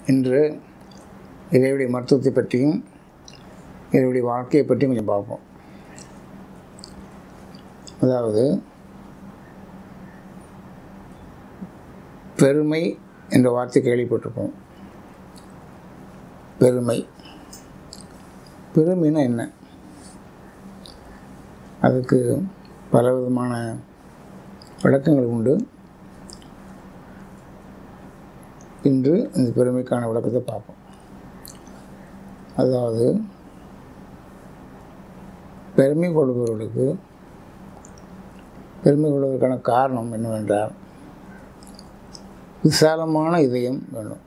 இன்று இறைவனுடைய மருத்துவத்தை பற்றியும் இறைவனுடைய வாழ்க்கையை பற்றியும் கொஞ்சம் பார்ப்போம் அதாவது பெருமை என்ற வார்த்தை கேள்விப்பட்டிருப்போம் பெருமை பெருமைனா என்ன அதுக்கு பலவிதமான விளக்கங்கள் உண்டு இன்று இந்த பெருமைக்கான விளக்கத்தை பார்ப்போம் அதாவது பெருமை கொள்பவர்களுக்கு பெருமை கொள்வதற்கான காரணம் என்னவென்றால் விசாலமான இதயம் வேணும்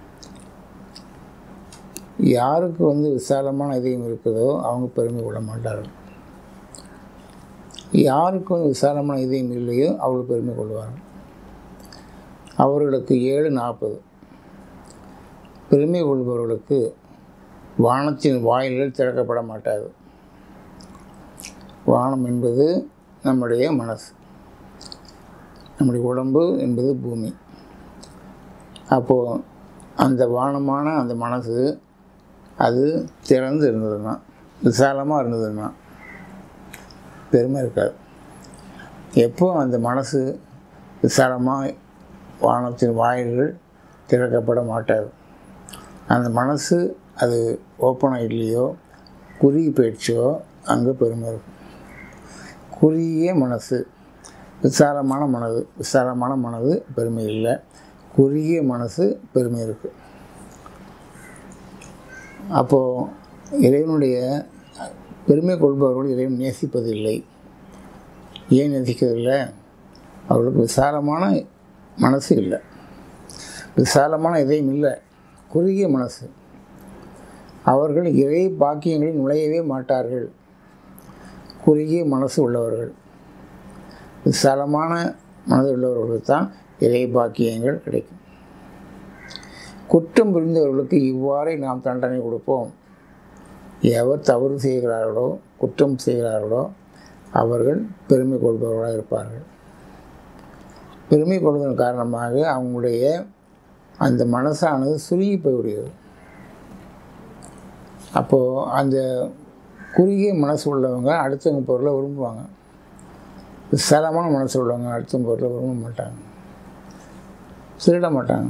யாருக்கு வந்து விசாலமான இதயம் இருக்குதோ அவங்க பெருமை கொள்ள மாட்டார்கள் யாருக்கு வந்து விசாலமான இதயம் இல்லையோ அவர்கள் பெருமை கொள்வார்கள் அவர்களுக்கு ஏழு நாற்பது பெருமை கொள்பவர்களுக்கு வானத்தின் வாயில்கள் திறக்கப்பட மாட்டாது வானம் என்பது நம்முடைய மனசு நம்முடைய உடம்பு என்பது பூமி அப்போது அந்த வானமான அந்த மனசு அது திறந்து இருந்ததுன்னா விசாலமாக இருந்ததுன்னா பெருமை இருக்காது எப்போ அந்த மனசு விசாலமாக வானத்தின் வாயில்கள் திறக்கப்பட மாட்டாது அந்த மனசு அது ஓப்பனாக இல்லையோ குறுகி போயிடுச்சோ அங்கே பெருமை இருக்கும் குறுகிய மனசு விசாலமான மனது விசாலமான மனது பெருமை இல்லை குறுகிய மனசு பெருமை இருக்குது அப்போது இறைவனுடைய பெருமை கொள்பவர்கள் இறைவன் நேசிப்பதில்லை ஏன் நேசிக்கிறதில்லை அவர்களுக்கு விசாலமான மனசு இல்லை விசாலமான இதயம் இல்லை குறுகிய மனசு அவர்கள் இறை பாக்கியங்களில் நுழையவே மாட்டார்கள் குறுகிய மனசு உள்ளவர்கள் விசாலமான மனது உள்ளவர்களுக்கு தான் இறை பாக்கியங்கள் கிடைக்கும் குற்றம் புரிந்தவர்களுக்கு இவ்வாறே நாம் தண்டனை கொடுப்போம் எவர் தவறு செய்கிறார்களோ குற்றம் செய்கிறார்களோ அவர்கள் பெருமை கொள்பவர்களாக இருப்பார்கள் பெருமை கொள்வதன் காரணமாக அவங்களுடைய அந்த மனசானது சுருங்கி போய்விடுகிறது அப்போது அந்த குறுகிய மனசு உள்ளவங்க அடுத்தவங்க பொருளை விரும்புவாங்க விசாலமான மனசு உள்ளவங்க அடுத்தவங்க பொருளை விரும்ப மாட்டாங்க திருட மாட்டாங்க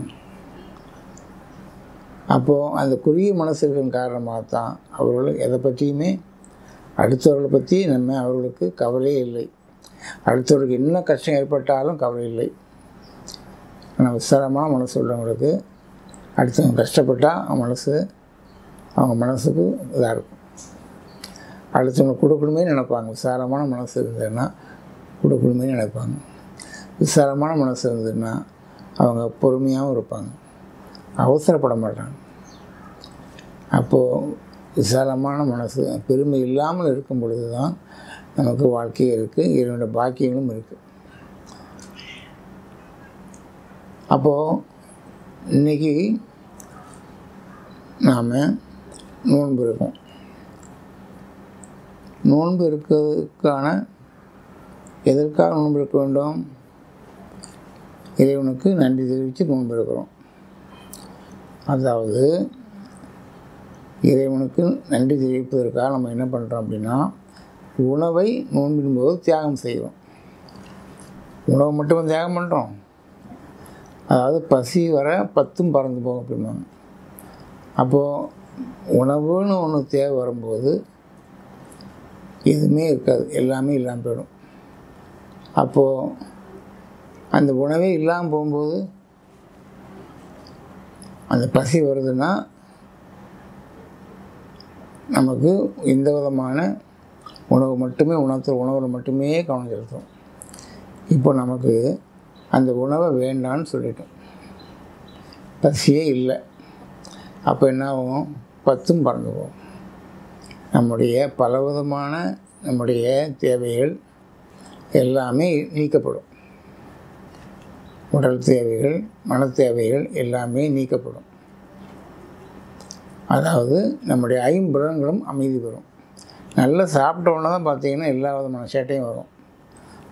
அப்போது அந்த குறுகிய மனசு இருக்கிற காரணமாக தான் அவர்கள் எதை பற்றியுமே அடுத்தவர்களை பற்றி நம்ம அவர்களுக்கு கவலையே இல்லை அடுத்தவர்களுக்கு என்ன கஷ்டம் ஏற்பட்டாலும் கவலை இல்லை ஆனால் விசாலமான மனசு உள்ளவங்களுக்கு அடுத்தவங்க கஷ்டப்பட்டால் அவங்க மனசு அவங்க மனசுக்கு இதாக இருக்கும் அடுத்தவங்க கொடுக்கணுமே நினைப்பாங்க விசாலமான மனசு இருந்ததுன்னா கொடுக்கணுமே நினைப்பாங்க விசாலமான மனசு இருந்ததுன்னா அவங்க பொறுமையாகவும் இருப்பாங்க அவசரப்பட மாட்டாங்க அப்போது விசாலமான மனசு பெருமை இல்லாமல் இருக்கும் பொழுது தான் நமக்கு வாழ்க்கையும் இருக்குது இவனுடைய பாக்கியங்களும் இருக்குது அப்போது இன்றைக்கி நாம் நோன்பு இருக்கோம் நோன்பு இருக்கிறதுக்கான எதற்காக நோன்பு இருக்க வேண்டும் இறைவனுக்கு நன்றி தெரிவித்து நோன்பு இருக்கிறோம் அதாவது இறைவனுக்கு நன்றி தெரிவிப்பதற்காக நம்ம என்ன பண்ணுறோம் அப்படின்னா உணவை நோன்பின் போது தியாகம் செய்கிறோம் உணவை மட்டும் தியாகம் பண்ணுறோம் அதாவது பசி வர பத்தும் பறந்து போகும் அப்படிம்பாங்க அப்போது உணவுன்னு ஒன்று தேவை வரும்போது எதுவுமே இருக்காது எல்லாமே இல்லாமல் போயிடும் அப்போது அந்த உணவே இல்லாமல் போகும்போது அந்த பசி வருதுன்னா நமக்கு எந்த விதமான உணவு மட்டுமே உணவு உணவில் மட்டுமே கவனம் செலுத்தும் இப்போ நமக்கு அந்த உணவை வேண்டான்னு சொல்லிட்டோம் பசியே இல்லை அப்போ என்ன ஆகும் பத்தும் பறந்து போகும் நம்முடைய பலவிதமான நம்முடைய தேவைகள் எல்லாமே நீக்கப்படும் உடல் தேவைகள் மன தேவைகள் எல்லாமே நீக்கப்படும் அதாவது நம்முடைய ஐம்புலன்களும் அமைதி பெறும் நல்லா சாப்பிட்ட உடனே தான் பார்த்தீங்கன்னா எல்லா விதமான சேட்டையும் வரும்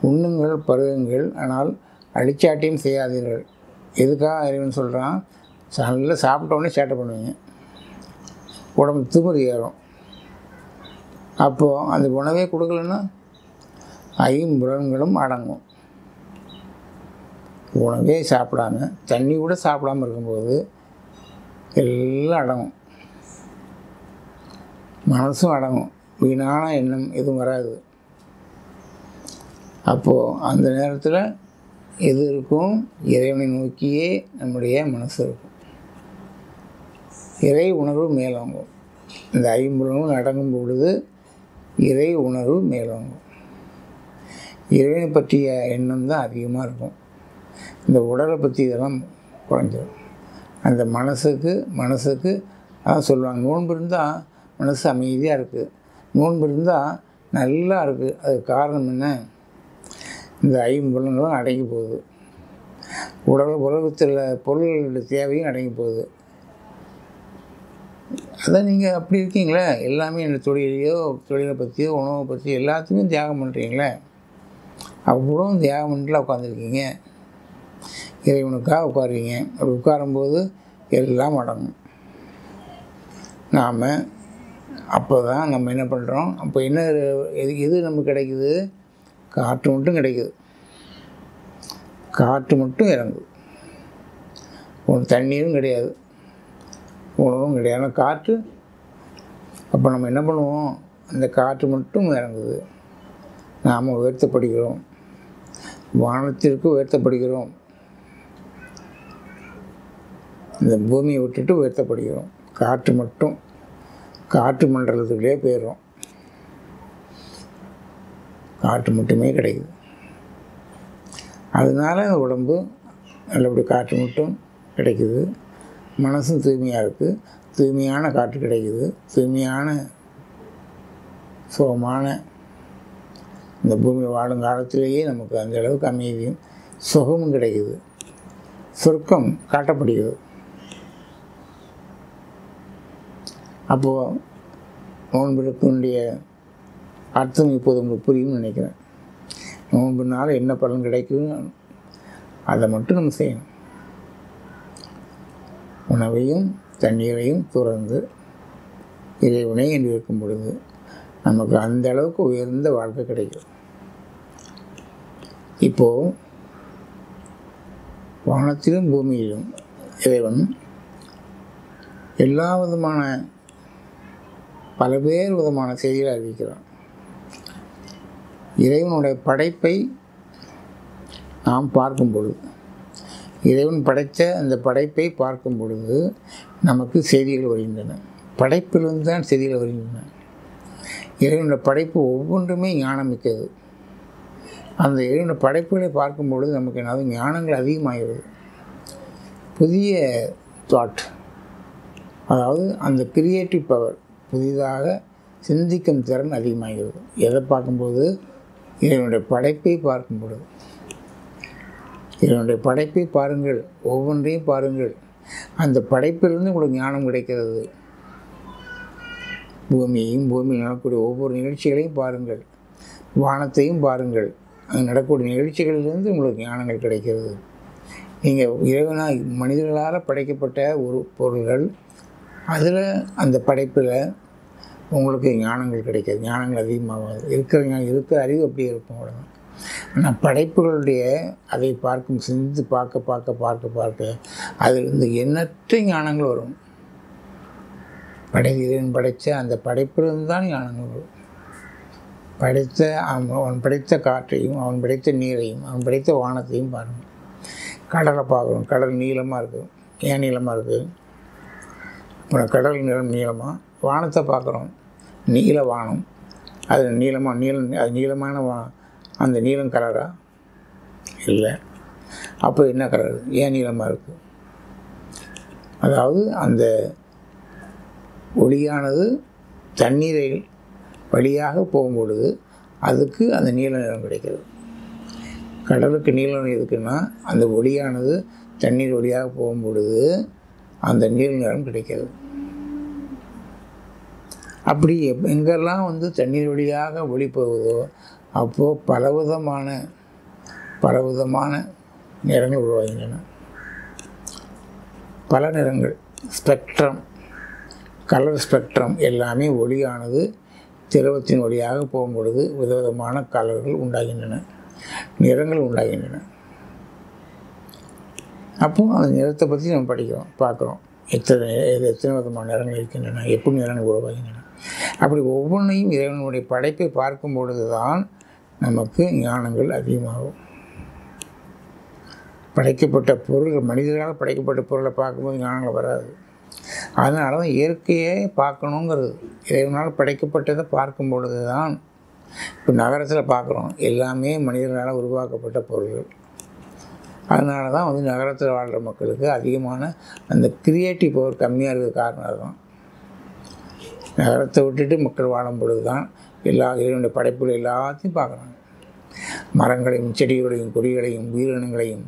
உண்ணுங்கள் பருகுங்கள் ஆனால் அழிச்சாட்டியும் செய்யாதீர்கள் எதுக்காக இறைவன் சொல்கிறான் நல்லா சாப்பிட்ட உடனே சேட்டை பண்ணுவீங்க உடம்பு திமிரு ஏறும் அப்போது அந்த உணவே கொடுக்கலன்னா ஐம்புலன்களும் அடங்கும் உணவே சாப்பிடாம தண்ணி கூட சாப்பிடாம இருக்கும்போது எல்லாம் அடங்கும் மனசும் அடங்கும் வீணான எண்ணம் எதுவும் வராது அப்போது அந்த நேரத்தில் எது இருக்கும் இறைவனை நோக்கியே நம்முடைய மனசு இருக்கும் இறை உணர்வு மேலோங்கும் இந்த ஐம்புலனும் அடங்கும் பொழுது இறை உணர்வு மேலோங்கும் இறைவனை பற்றிய எண்ணம் தான் அதிகமாக இருக்கும் இந்த உடலை பற்றி இதெல்லாம் குறைஞ்சிடும் அந்த மனசுக்கு மனசுக்கு அதான் சொல்லுவாங்க நோன்பு இருந்தால் மனசு அமைதியாக இருக்குது நோன்பு இருந்தால் நல்லா இருக்குது அதுக்கு காரணம் என்ன இந்த ஐம்புலங்களும் அடங்கி போகுது உடல் உலகத்தில் பொருள்களுடைய தேவையும் அடங்கி போகுது அதான் நீங்கள் அப்படி இருக்கீங்களே எல்லாமே இந்த தொழிலையோ தொழிலை பற்றியோ உணவை பற்றி எல்லாத்தையுமே தியாகம் பண்ணுறீங்களே அவ்வளோ தியாகம் பண்ணிட்டு உட்காந்துருக்கீங்க இறைவனுக்காக உட்காருவீங்க அப்படி உட்காரும்போது எல்லாம் அடங்கும் நாம் அப்போ தான் நம்ம என்ன பண்ணுறோம் அப்போ என்ன எது எது நமக்கு கிடைக்குது காற்று மட்டும் கிடைக்குது காற்று மட்டும் இறங்குது ஒன்று தண்ணீரும் கிடையாது உணவும் கிடையாது ஆனால் காற்று அப்போ நம்ம என்ன பண்ணுவோம் அந்த காற்று மட்டும் இறங்குது நாம் உயர்த்தப்படுகிறோம் வானத்திற்கு உயர்த்தப்படுகிறோம் இந்த பூமியை விட்டுட்டு உயர்த்தப்படுகிறோம் காற்று மட்டும் காற்று மண்டலத்துக்குள்ளே போயிடுறோம் காற்று மட்டுமே கிடைக்குது அதனால உடம்பு நல்லபடி காற்று மட்டும் கிடைக்குது மனசும் தூய்மையாக இருக்குது தூய்மையான காற்று கிடைக்குது தூய்மையான சுகமான இந்த பூமி வாழும் காலத்திலேயே நமக்கு அந்த அளவுக்கு அமைதியும் சுகமும் கிடைக்குது சொர்க்கம் காட்டப்படுகிறது அப்போது நோன்பிற்குடைய அர்த்தம் இப்போது உங்களுக்கு புரியும்னு நினைக்கிறேன் நோன்புனால என்ன பலன் கிடைக்கும் அதை மட்டும் நம்ம செய்யணும் உணவையும் தண்ணீரையும் துறந்து இறைவனை என்று இருக்கும் பொழுது நமக்கு அந்த அளவுக்கு உயர்ந்த வாழ்க்கை கிடைக்கும் இப்போது வானத்திலும் பூமியிலும் இறைவன் எல்லா விதமான பல்வேறு விதமான செய்திகளை அறிவிக்கிறான் இறைவனுடைய படைப்பை நாம் பார்க்கும் பொழுது இறைவன் படைத்த அந்த படைப்பை பார்க்கும் பொழுது நமக்கு செய்திகள் வருகின்றன படைப்பிலிருந்து தான் செய்திகள் வருகின்றன இறைவனுடைய படைப்பு ஒவ்வொன்றுமே ஞானமிக்கது அந்த இறைவனுடைய படைப்புகளை பார்க்கும் பொழுது நமக்கு என்னது ஞானங்கள் அதிகமாகிறது புதிய தாட் அதாவது அந்த கிரியேட்டிவ் பவர் புதிதாக சிந்திக்கும் திறன் அதிகமாகிறது எதை பார்க்கும்போது இறைவனுடைய படைப்பை பார்க்கும் பொழுது இதனுடைய படைப்பை பாருங்கள் ஒவ்வொன்றையும் பாருங்கள் அந்த படைப்பிலிருந்து உங்களுக்கு ஞானம் கிடைக்கிறது பூமியையும் பூமியில் நடக்கக்கூடிய ஒவ்வொரு நிகழ்ச்சிகளையும் பாருங்கள் வானத்தையும் பாருங்கள் அங்கே நடக்கக்கூடிய நிகழ்ச்சிகளிலிருந்து உங்களுக்கு ஞானங்கள் கிடைக்கிறது நீங்கள் இறைவனாக மனிதர்களால் படைக்கப்பட்ட ஒரு பொருள்கள் அதில் அந்த படைப்பில் உங்களுக்கு ஞானங்கள் கிடைக்காது ஞானங்கள் அதிகமாகாது இருக்கிற ஞானம் இருக்கிற அறிவு அப்படியே இருக்கும் அவ்வளோதான் ஆனால் படைப்புகளுடைய அதை பார்க்கும் சிந்தித்து பார்க்க பார்க்க பார்க்க பார்க்க அதிலிருந்து எண்ணற்ற ஞானங்கள் வரும் படை இறைவன் படைத்த அந்த படைப்பிலிருந்து தான் ஞானங்கள் வரும் படைத்த அவன் அவன் படைத்த காற்றையும் அவன் படைத்த நீரையும் அவன் படைத்த வானத்தையும் பாருங்கள் கடலை பார்க்குறோம் கடல் நீளமாக இருக்குது ஏன் நீளமாக இருக்குது அப்புறம் கடல் நிறம் நீளமாக வானத்தை பார்க்குறோம் நீல வானம் அது நீளமாக நீளம் அது நீளமான வா அந்த நீலம் கலரா இல்லை அப்போ என்ன கலர் ஏன் நீளமாக இருக்குது அதாவது அந்த ஒளியானது தண்ணீரை வழியாக போகும்பொழுது அதுக்கு அந்த நீல நிறம் கிடைக்கிறது கடலுக்கு நீல நிறம் எதுக்குன்னா அந்த ஒளியானது தண்ணீர் வழியாக போகும்பொழுது அந்த நீல நிறம் கிடைக்கிறது அப்படி எப் எங்கெல்லாம் வந்து தண்ணீர் வழியாக ஒளி போகுதோ அப்போது பலவிதமான பலவிதமான நிறங்கள் உருவாகின்றன பல நிறங்கள் ஸ்பெக்ட்ரம் கலர் ஸ்பெக்ட்ரம் எல்லாமே ஒளியானது திரவத்தின் வழியாக போகும் பொழுது விதவிதமான கலர்கள் உண்டாகின்றன நிறங்கள் உண்டாகின்றன அப்போ அந்த நிறத்தை பற்றி நம்ம படிக்கிறோம் பார்க்குறோம் எத்தனை எது எத்தனை விதமான நிறங்கள் இருக்கின்றன எப்படி நிறங்கள் உருவாகின்றன அப்படி ஒவ்வொன்றையும் இறைவனுடைய படைப்பை பார்க்கும் பொழுது தான் நமக்கு ஞானங்கள் அதிகமாகும் படைக்கப்பட்ட பொருள் மனிதர்களால் படைக்கப்பட்ட பொருளை பார்க்கும்போது ஞானங்கள் வராது அதனால தான் இயற்கையே பார்க்கணுங்கிறது இறைவனால் படைக்கப்பட்டதை பார்க்கும் பொழுது தான் இப்போ நகரத்தில் பார்க்குறோம் எல்லாமே மனிதர்களால் உருவாக்கப்பட்ட பொருள்கள் அதனால தான் வந்து நகரத்தில் வாழ்கிற மக்களுக்கு அதிகமான அந்த கிரியேட்டிவ் பவர் கம்மியாக இருக்கிறது காரணம் அதுதான் நகரத்தை விட்டுட்டு மக்கள் வாழும் பொழுது தான் எல்லா இறைவனுடைய படைப்புகள் எல்லாத்தையும் பார்க்குறாங்க மரங்களையும் செடிகளையும் கொடிகளையும் உயிரினங்களையும்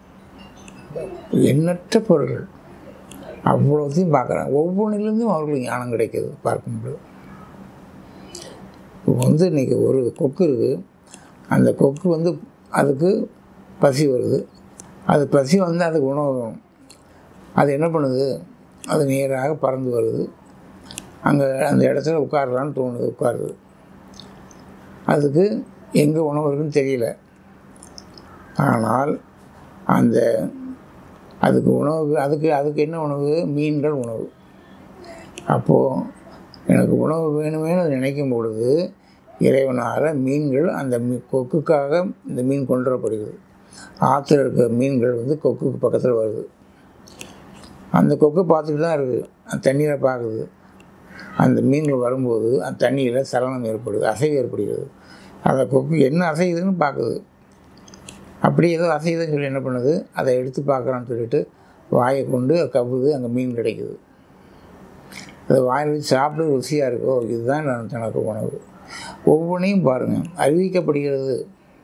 எண்ணற்ற பொருள்கள் அவ்வளோத்தையும் பார்க்குறாங்க ஒவ்வொன்றிலிருந்தும் அவர்களுக்கு ஞானம் கிடைக்கிது பார்க்கும்போது இப்போ வந்து இன்றைக்கி ஒரு கொக்கு இருக்குது அந்த கொக்கு வந்து அதுக்கு பசி வருது அது பசி வந்து அதுக்கு உணவு வேணும் அது என்ன பண்ணுது அது நேராக பறந்து வருது அங்கே அந்த இடத்துல உட்காரலான்னு தோணுது உட்காருது அதுக்கு எங்கே உணவு இருக்குன்னு தெரியல ஆனால் அந்த அதுக்கு உணவு அதுக்கு அதுக்கு என்ன உணவு மீன்கள் உணவு அப்போது எனக்கு உணவு வேணுமேனு அது நினைக்கும் பொழுது இறைவனால் மீன்கள் அந்த மீ கொக்குக்காக இந்த மீன் கொண்டு வரப்படுகிறது ஆற்றுல இருக்கிற மீன்கள் வந்து கொக்குக்கு பக்கத்தில் வருது அந்த கொக்கு பார்த்துட்டு தான் இருக்குது அந்த தண்ணீரை பார்க்குது அந்த மீன்கள் வரும்போது அந்த தண்ணியில் சலனம் ஏற்படுது அசைவு ஏற்படுகிறது அந்த கொக்கு என்ன அசையுதுன்னு பார்க்குது அப்படி ஏதோ அசையுதுன்னு சொல்லி என்ன பண்ணுது அதை எடுத்து பார்க்குறான்னு சொல்லிட்டு வாயை கொண்டு கவுது அங்கே மீன் கிடைக்குது அதை வாயில் வச்சு சாப்பிட்டு ருசியாக இருக்கோ இதுதான் நான் தனக்கு உணவு ஒவ்வொன்றையும் பாருங்கள் அறிவிக்கப்படுகிறது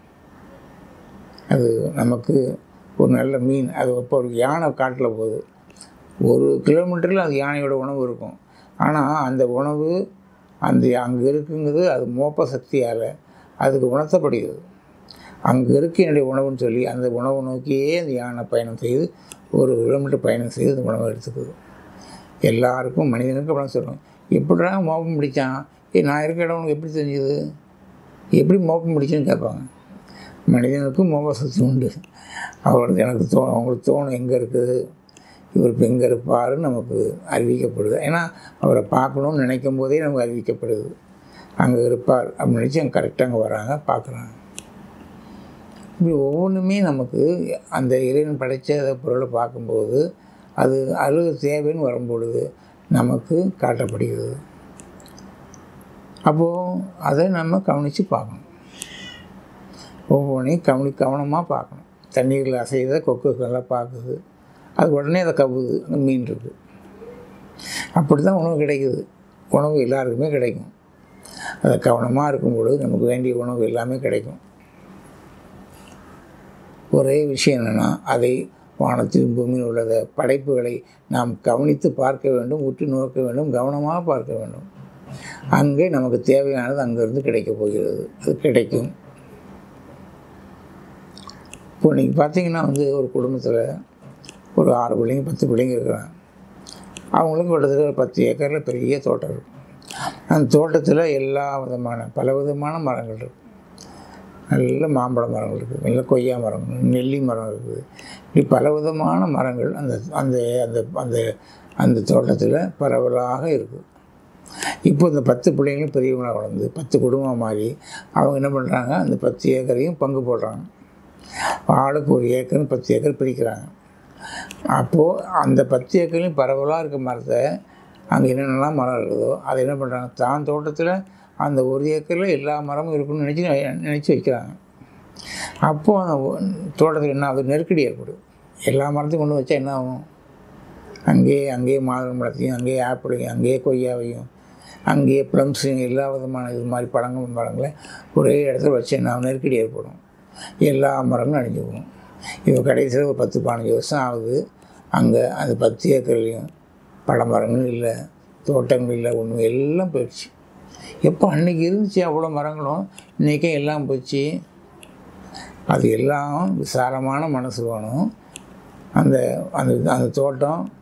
அது நமக்கு ஒரு நல்ல மீன் அது இப்போ ஒரு யானை காட்டில் போகுது ஒரு கிலோமீட்டரில் அது யானையோட உணவு இருக்கும் ஆனால் அந்த உணவு அந்த அங்கே இருக்குங்கிறது அது மோப்ப சக்தியால் அதுக்கு உணர்த்தப்படுகிறது அங்கே இருக்க என்னுடைய உணவுன்னு சொல்லி அந்த உணவை நோக்கியே அந்த யானை பயணம் செய்து ஒரு கிலோமீட்டர் பயணம் செய்து அந்த உணவை எடுத்துக்குது எல்லாருக்கும் மனிதனுக்கும் அப்படின்னு சொல்லுவோம் எப்படிடா மோப்பம் பிடிச்சான் ஏ நான் இருக்க இடம் உனக்கு எப்படி தெரிஞ்சுது எப்படி மோப்பம் பிடிச்சுன்னு கேட்பாங்க மனிதனுக்கும் மோப்ப சக்தி உண்டு அவர்களுக்கு எனக்கு தோ அவங்களுக்கு தோணும் எங்கே இருக்குது இவர் இப்போ எங்கே இருப்பாருன்னு நமக்கு அறிவிக்கப்படுது ஏன்னா அவரை பார்க்கணுன்னு நினைக்கும் போதே நமக்கு அறிவிக்கப்படுது அங்கே இருப்பார் அப்படின்னு நினச்சி அங்கே கரெக்டாக அங்கே வராங்க பார்க்குறாங்க இப்படி ஒவ்வொன்றுமே நமக்கு அந்த இறைவன் படைத்த பொருளை பார்க்கும்போது அது அழுக தேவைன்னு வரும்பொழுது நமக்கு காட்டப்படுகிறது அப்போது அதை நம்ம கவனித்து பார்க்கணும் ஒவ்வொன்றையும் கவனி கவனமாக பார்க்கணும் தண்ணீரில் அசைத கொக்குகள்லாம் பார்க்குது அது உடனே அதை கவுது அங்கே மீன் இருக்குது அப்படி தான் உணவு கிடைக்குது உணவு எல்லாருக்குமே கிடைக்கும் அதை கவனமாக இருக்கும் பொழுது நமக்கு வேண்டிய உணவு எல்லாமே கிடைக்கும் ஒரே விஷயம் என்னென்னா அதை வானத்தில் பூமியில் உள்ளத படைப்புகளை நாம் கவனித்து பார்க்க வேண்டும் உற்று நோக்க வேண்டும் கவனமாக பார்க்க வேண்டும் அங்கே நமக்கு தேவையானது அங்கேருந்து கிடைக்கப் போகிறது அது கிடைக்கும் இப்போ நீங்கள் பார்த்தீங்கன்னா வந்து ஒரு குடும்பத்தில் ஒரு ஆறு பிள்ளைங்க பத்து பிள்ளைங்க இருக்கிறாங்க அவங்களுக்கு கிட்டத்தட்ட ஒரு பத்து ஏக்கரில் பெரிய தோட்டம் இருக்கும் அந்த தோட்டத்தில் எல்லா விதமான பல விதமான மரங்கள் இருக்குது நல்ல மாம்பழ மரங்கள் இருக்குது நல்ல கொய்யா மரங்கள் நெல்லி மரம் இருக்குது இப்படி பல விதமான மரங்கள் அந்த அந்த அந்த அந்த அந்த தோட்டத்தில் பரவலாக இருக்குது இப்போ இந்த பத்து பிள்ளைங்களும் பெரியவங்களாக வளர்ந்து பத்து குடும்பம் மாறி அவங்க என்ன பண்ணுறாங்க அந்த பத்து ஏக்கரையும் பங்கு போடுறாங்க ஆளுக்கு ஒரு ஏக்கர்னு பத்து ஏக்கர் பிரிக்கிறாங்க அப்போது அந்த பத்து ஏக்கர்லையும் பரவலாக இருக்க மரத்தை அங்கே என்னென்னலாம் மரம் இருக்குதோ அதை என்ன பண்ணுறாங்க தான் தோட்டத்தில் அந்த ஒரு ஏக்கரில் எல்லா மரமும் இருக்குன்னு நினச்சி நினச்சி வைக்கிறாங்க அப்போது அந்த தோட்டத்தில் என்ன ஆகுது நெருக்கடி ஏற்படுது எல்லா மரத்தையும் கொண்டு வச்சா என்ன ஆகும் அங்கேயே அங்கேயே மாதுளம்பழத்தையும் அங்கேயே ஆப்பிளையும் அங்கேயே கொய்யாவையும் அங்கேயே ப்ளம்ஸையும் எல்லா விதமான இது மாதிரி பழங்கள் மரங்களை ஒரே இடத்துல வச்சு என்ன நெருக்கடி ஏற்படும் எல்லா மரங்களும் அழிஞ்சு போகும் இப்போ கடைசியில் ஒரு பத்து பதினஞ்சு வருஷம் ஆகுது அங்கே அந்த பத்து ஏக்கர்லேயும் பழ மரங்களும் இல்லை தோட்டங்கள் இல்லை ஒன்றும் எல்லாம் போயிடுச்சு எப்போ அன்றைக்கி இருந்துச்சு அவ்வளோ மரங்களும் இன்றைக்கே எல்லாம் போச்சு அது எல்லாம் விசாலமான மனசு வேணும் அந்த அந்த அந்த தோட்டம்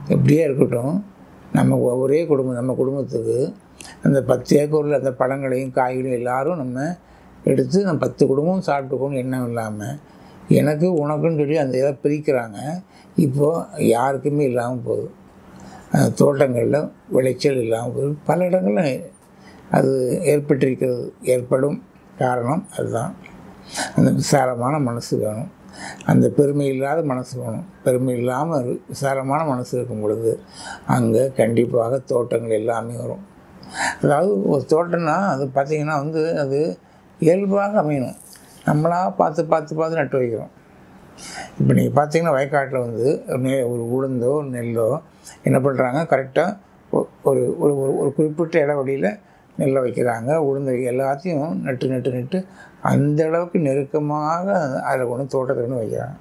எப்படியே இருக்கட்டும் நம்ம ஒ- ஒரே குடும்பம் நம்ம குடும்பத்துக்கு அந்த பத்து ஏக்கரில் அந்த பழங்களையும் காய்களையும் எல்லாரும் நம்ம எடுத்து நம்ம பத்து குடும்பம் சாப்பிட்டுக்கணும்னு எண்ணம் இல்லாமல் எனக்கு உனக்குன்னு சொல்லி அந்த இதை பிரிக்கிறாங்க இப்போது யாருக்குமே இல்லாமல் போகுது அந்த தோட்டங்களில் விளைச்சல் இல்லாமல் போகுது பல இடங்களில் அது ஏற்பட்டிருக்கிறது ஏற்படும் காரணம் அதுதான் அந்த விசாலமான மனசு வேணும் அந்த பெருமை இல்லாத மனசு வேணும் பெருமை இல்லாமல் விசாலமான மனசு இருக்கும் பொழுது அங்கே கண்டிப்பாக தோட்டங்கள் எல்லாமே வரும் அதாவது ஒரு தோட்டம்னா அது பார்த்திங்கன்னா வந்து அது இயல்பாக அமையணும் நம்மளாக பார்த்து பார்த்து பார்த்து நட்டு வைக்கிறோம் இப்போ நீங்கள் பார்த்தீங்கன்னா வயக்காட்டில் வந்து நெ ஒரு உளுந்தோ ஒரு நெல்லோ என்ன பண்ணுறாங்க கரெக்டாக ஒரு ஒரு ஒரு ஒரு குறிப்பிட்ட இடைவெளியில் நெல்லை வைக்கிறாங்க உளுந்து எல்லாத்தையும் நட்டு நட்டு நட்டு அந்த அளவுக்கு நெருக்கமாக அதில் கொண்டு தோட்டத்தை கொண்டு வைக்கிறாங்க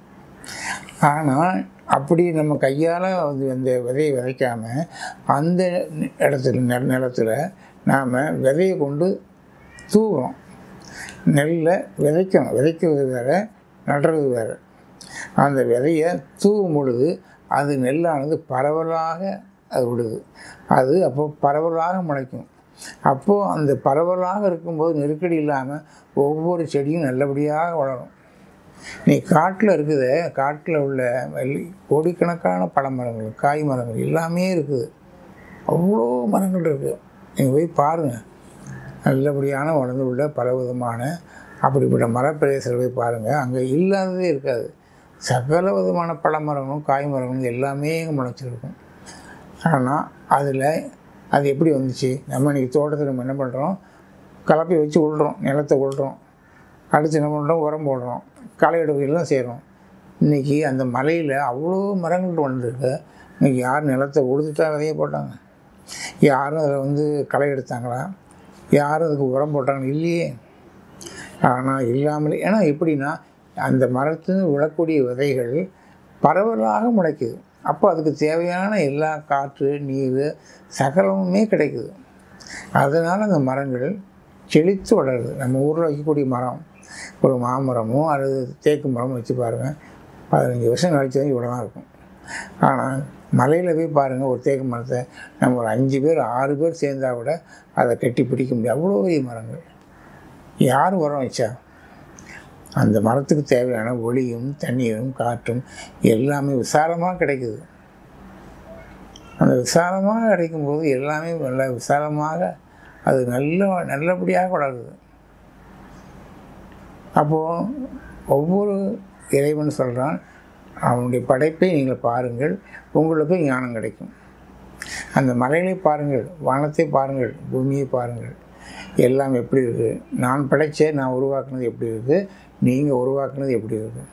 ஆனால் அப்படி நம்ம கையால் வந்து அந்த விதையை விதைக்காமல் அந்த இடத்துல நெ நிலத்தில் நாம் விதையை கொண்டு தூவுறோம் நெல்லை விதைக்கணும் விதைக்கிறது வேறு நடுறது வேறு அந்த விதையை தூவும் பொழுது அது நெல்லானது பரவலாக அது விடுது அது அப்போ பரவலாக முளைக்கும் அப்போது அந்த பரவலாக இருக்கும்போது நெருக்கடி இல்லாமல் ஒவ்வொரு செடியும் நல்லபடியாக வளரும் நீ காட்டில் இருக்குது காட்டில் உள்ள வெள்ளி கோடிக்கணக்கான பழ மரங்கள் காய் மரங்கள் எல்லாமே இருக்குது அவ்வளோ மரங்கள் இருக்குது நீங்கள் போய் பாருங்கள் நல்லபடியான வளர்ந்து உள்ள பல விதமான அப்படிப்பட்ட மரப்பிரதேசத்தில் போய் பாருங்கள் அங்கே இல்லாததே இருக்காது சகல விதமான பழ மரங்களும் காய் மரங்களும் எல்லாமே இங்கே முளைச்சிருக்கும் ஆனால் அதில் அது எப்படி வந்துச்சு நம்ம இன்றைக்கி தோட்டத்தில் நம்ம என்ன பண்ணுறோம் கலப்பை வச்சு விழுறோம் நிலத்தை விழுறோம் அடுத்து என்ன பண்ணுறோம் உரம் போடுறோம் களை எடுக்கலாம் செய்கிறோம் இன்றைக்கி அந்த மலையில் அவ்வளோ மரங்கள் வந்திருக்கு இன்றைக்கி யார் நிலத்தை உழுதுட்டா விதைய போட்டாங்க யாரும் அதில் வந்து களை எடுத்தாங்களா யாரும் அதுக்கு உரம் போட்டாங்க இல்லையே ஆனால் இல்லாமலே ஏன்னா எப்படின்னா அந்த மரத்துன்னு விழக்கூடிய விதைகள் பரவலாக முளைக்குது அப்போ அதுக்கு தேவையான எல்லா காற்று நீர் சகலமுமே கிடைக்குது அதனால் அந்த மரங்கள் செழித்து வளருது நம்ம ஊரில் வைக்கக்கூடிய மரம் ஒரு மாமரமோ அல்லது தேக்கு மரமோ வச்சு பாருங்கள் பதினஞ்சு வருஷம் கழிச்சு தான் இவ்வளோ தான் இருக்கும் ஆனால் மலையில் போய் பாருங்கள் ஒரு தேக்கு மரத்தை நம்ம ஒரு அஞ்சு பேர் ஆறு பேர் சேர்ந்தால் கூட அதை கட்டி பிடிக்க முடியும் அவ்வளோ பெரிய மரங்கள் யார் உரம் வச்சா அந்த மரத்துக்கு தேவையான ஒளியும் தண்ணீரும் காற்றும் எல்லாமே விசாலமாக கிடைக்குது அந்த விசாலமாக கிடைக்கும்போது எல்லாமே நல்ல விசாலமாக அது நல்ல நல்லபடியாக வளருது அப்போது ஒவ்வொரு இறைவன் சொல்கிறான் அவனுடைய படைப்பை நீங்கள் பாருங்கள் உங்களுக்கு ஞானம் கிடைக்கும் அந்த மலைகளை பாருங்கள் வானத்தை பாருங்கள் பூமியை பாருங்கள் எல்லாம் எப்படி இருக்குது நான் படைச்ச நான் உருவாக்குனது எப்படி இருக்குது நீங்கள் உருவாக்குனது எப்படி இருக்குது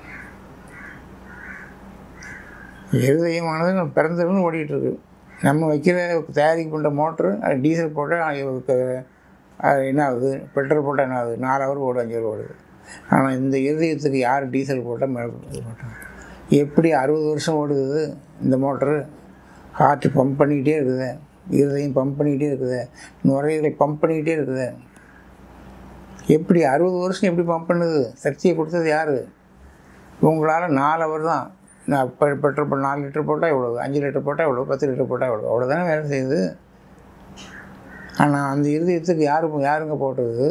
இருதயமானது நம்ம பிறந்ததுன்னு ஓடிட்டு இருக்கு நம்ம வைக்கிற தயாரிக்க பண்ணுற மோட்ரு அது டீசல் போட்டால் அது என்ன ஆகுது பெட்ரோல் போட்டால் என்ன ஆகுது நாலு ஹவர் ஓடும் அஞ்சு ஹவர் ஓடுது ஆனால் இந்த இருதயத்துக்கு யார் டீசல் போட்டால் மேலே மாட்டாங்க எப்படி அறுபது வருஷம் ஓடுது இந்த மோட்ரு ஹார்ட் பம்ப் பண்ணிக்கிட்டே இருக்குது இருதயம் பம்ப் பண்ணிக்கிட்டே இருக்குது நுரையீரலை பம்ப் பண்ணிக்கிட்டே இருக்குது எப்படி அறுபது வருஷம் எப்படி பம்ப் பண்ணுது சக்தியை கொடுத்தது யார் உங்களால் நாலு அவர் தான் நான் இப்போ பெட்ரோல் போ- நாலு லிட்டர் போட்டால் எவ்வளோ அஞ்சு லிட்டர் போட்டால் எவ்வளோ பத்து லிட்டர் போட்டால் எவ்வளோ அவ்வளோதானே வேலை செய்யுது ஆனால் அந்த இருதயத்துக்கு யாரு யாருங்க போட்டது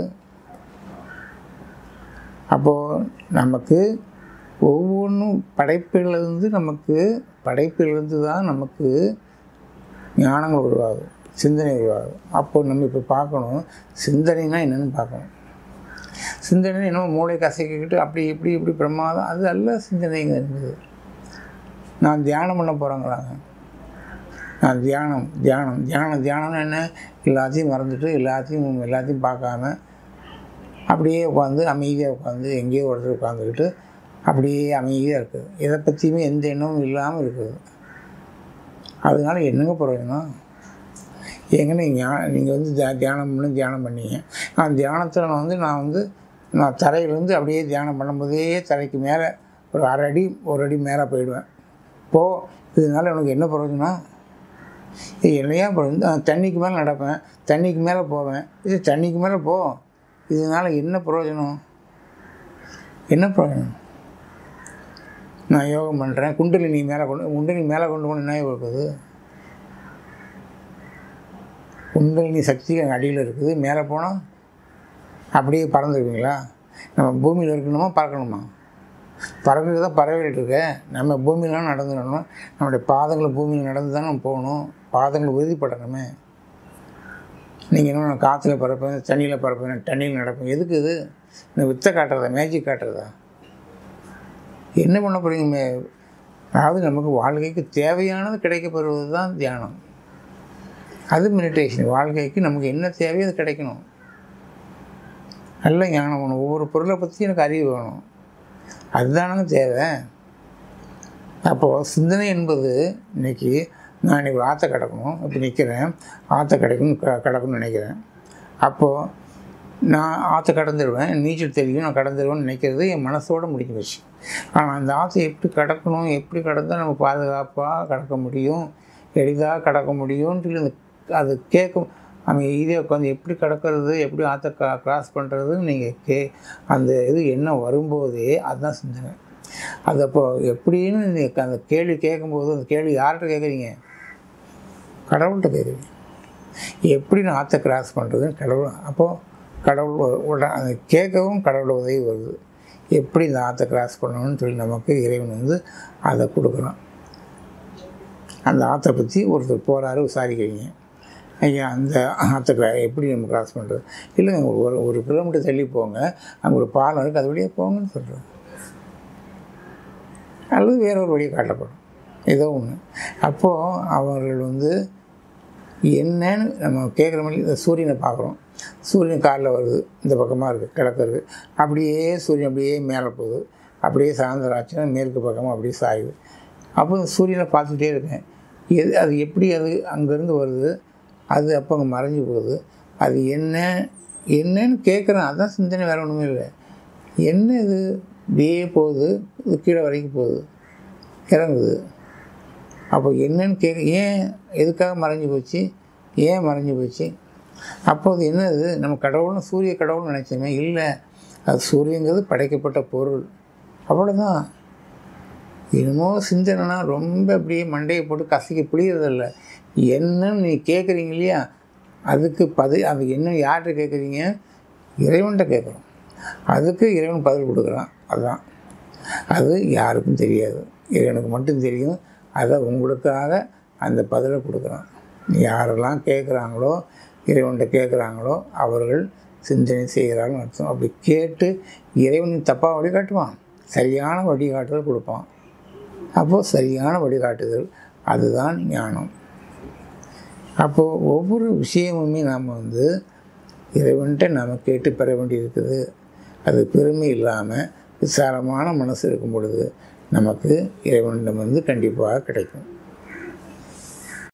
அப்போது நமக்கு ஒவ்வொன்றும் படைப்பிலிருந்து நமக்கு படைப்பிலிருந்து தான் நமக்கு ஞானங்கள் உருவாகும் சிந்தனை உருவாகும் அப்போ நம்ம இப்போ பார்க்கணும் சிந்தனைனா என்னென்னு பார்க்கணும் சிந்தனை என்னமோ மூளை கசக்கிக்கிட்டு அப்படி இப்படி இப்படி பிரமாதம் அது அல்ல சிந்தனைங்க இருந்தது நான் தியானம் பண்ண போகிறேங்கிறாங்க நான் தியானம் தியானம் தியானம் தியானம்னு என்ன எல்லாத்தையும் மறந்துட்டு எல்லாத்தையும் எல்லாத்தையும் பார்க்காம அப்படியே உட்காந்து அமைதியாக உட்காந்து எங்கேயோ ஒருத்தர் உட்காந்துக்கிட்டு அப்படியே அமைதியாக இருக்குது எதை பற்றியுமே எந்த எண்ணமும் இல்லாமல் இருக்குது அதனால என்னங்க பிரயோஜனம் ஏங்க நீங்கள் நீங்கள் வந்து தியா தியானம் பண்ணி தியானம் பண்ணீங்க நான் தியானத்தில் நான் வந்து நான் வந்து நான் தரையிலேருந்து அப்படியே தியானம் பண்ணும்போதே தரைக்கு மேலே ஒரு அரை அடி ஒரு அடி மேலே போயிடுவேன் போ இதனால எனக்கு என்ன பிரயோஜனம் இது என்னையா பிரயோஜனம் நான் தண்ணிக்கு மேலே நடப்பேன் தண்ணிக்கு மேலே போவேன் இது தண்ணிக்கு மேலே போ இதனால் என்ன பிரயோஜனம் என்ன பிரயோஜனம் நான் யோகம் பண்ணுறேன் குண்டலினி மேலே கொண்டு குண்டலினி மேலே கொண்டு போன என்ன இருக்குது குண்டலினி சக்தி அங்கே அடியில் இருக்குது மேலே போனால் அப்படியே பறந்துருவீங்களா நம்ம பூமியில் இருக்கணுமா பறக்கணுமா பறக்கிறது தான் பறவைகள் இருக்கு நம்ம பூமியிலாம் நடந்துடணும் நம்மளுடைய பாதங்கள் பூமியில் நடந்து தான் நம்ம போகணும் பாதங்கள் உறுதிப்படணுமே நீங்கள் என்ன நான் காற்றுல பறப்பேன் தண்ணியில் பறப்பேன் தண்ணியில் நடப்பேன் எதுக்கு இது இந்த வித்தை காட்டுறதா மேஜிக் காட்டுறதா என்ன பண்ண போகிறீங்க மே அதாவது நமக்கு வாழ்க்கைக்கு தேவையானது கிடைக்கப்படுவது தான் தியானம் அது மெடிடேஷன் வாழ்க்கைக்கு நமக்கு என்ன தேவையோ அது கிடைக்கணும் நல்ல ஞானம் வேணும் ஒவ்வொரு பொருளை பற்றி எனக்கு அறிவு வேணும் அதுதானங்க தேவை அப்போது சிந்தனை என்பது இன்னைக்கு நான் இன்னைக்கு ஒரு ஆற்றை கிடக்கணும் இப்போ நிற்கிறேன் ஆற்றை கிடைக்கணும் க கிடக்கணும்னு நினைக்கிறேன் அப்போது நான் ஆற்றை கடந்துடுவேன் நீச்சல் தெரியும் நான் கடந்துடுவேன்னு நினைக்கிறது என் மனசோட முடிஞ்சு போச்சு ஆனால் அந்த ஆற்றை எப்படி கடக்கணும் எப்படி கடந்தால் நம்ம பாதுகாப்பாக கடக்க முடியும் எளிதாக கடக்க முடியும்னு சொல்லி அந்த அது கேட்கும் அவங்க இதே உட்காந்து எப்படி கடக்கிறது எப்படி ஆற்ற க்ரா கிராஸ் பண்ணுறதுன்னு நீங்கள் கே அந்த இது என்ன வரும்போதே அதுதான் சிந்தனை அது அப்போ எப்படின்னு நீங்கள் அந்த கேள்வி கேட்கும்போது அந்த கேள்வி யார்கிட்ட கேட்குறீங்க கடவுள்கிட்ட கேட்குறீங்க எப்படி நான் ஆற்ற கிராஸ் பண்ணுறதுன்னு கடவுள் அப்போது கடவுள் உ- உட அந்த கேட்கவும் கடவுள் உதவி வருது எப்படி இந்த ஆற்றை கிராஸ் பண்ணணும்னு சொல்லி நமக்கு இறைவன் வந்து அதை கொடுக்குறான் அந்த ஆற்றை பற்றி ஒருத்தர் போகிறாரு விசாரிக்கிறீங்க ஐயா அந்த ஆற்றை கிரா- எப்படி நம்ம கிராஸ் பண்ணுறது இல்லைங்க ஒரு ஒரு கிலோமீட்டர் தள்ளி போங்க அங்கே ஒரு பாலம் இருக்குது அது வழியாக போங்கன்னு சொல்கிறேன் அல்லது வேற ஒரு வழியை காட்டப்படும் ஏதோ ஒன்று அப்போது அவர்கள் வந்து என்னன்னு நம்ம கேட்குற மாதிரி இந்த சூரியனை பார்க்குறோம் சூரியன் காலைல வருது இந்த பக்கமாக இருக்குது கிழக்கு இருக்குது அப்படியே சூரியன் அப்படியே மேலே போகுது அப்படியே சாயந்தரம் ஆச்சுன்னா மேற்கு பக்கமாக அப்படியே சாயுது அப்போ இந்த சூரியனை பார்த்துட்டே இருக்கேன் எது அது எப்படி அது அங்கேருந்து வருது அது அப்போ அங்கே மறைஞ்சு போகுது அது என்ன என்னன்னு கேட்குறேன் அதான் சிந்தனை வேறு ஒன்றுமே இல்லை என்ன இது இப்படியே போகுது இது கீழே வரைக்கும் போகுது இறங்குது அப்போ என்னன்னு கேட்க ஏன் எதுக்காக மறைஞ்சு போச்சு ஏன் மறைஞ்சு போச்சு அப்போ அது என்னது நம்ம கடவுள்னு சூரிய கடவுள்னு நினச்சோமே இல்லை அது சூரியங்கிறது படைக்கப்பட்ட பொருள் அவ்வளோதான் என்னமோ சிந்தனைனா ரொம்ப அப்படியே மண்டையை போட்டு கசக்கி புளியறதில்ல என்னன்னு நீ கேட்குறீங்க இல்லையா அதுக்கு பதி அது என்ன யார்கிட்ட கேட்குறீங்க இறைவன்கிட்ட கேட்குறோம் அதுக்கு இறைவன் பதில் கொடுக்குறான் அதுதான் அது யாருக்கும் தெரியாது இறைவனுக்கு மட்டும் தெரியும் அதை உங்களுக்காக அந்த பதிலை கொடுக்குறான் யாரெல்லாம் கேட்குறாங்களோ இறைவன்கிட்ட கேட்குறாங்களோ அவர்கள் சிந்தனை செய்கிறார்கள் அர்த்தம் அப்படி கேட்டு இறைவன் தப்பாக வழிகாட்டுவான் சரியான வழிகாட்டுதல் கொடுப்பான் அப்போது சரியான வழிகாட்டுதல் அதுதான் ஞானம் அப்போது ஒவ்வொரு விஷயமுமே நாம் வந்து இறைவன்கிட்ட நாம் கேட்டு பெற வேண்டியிருக்குது அது பெருமை இல்லாமல் விசாலமான மனசு இருக்கும் பொழுது நமக்கு இறைவனிடம் வந்து கண்டிப்பாக கிடைக்கும்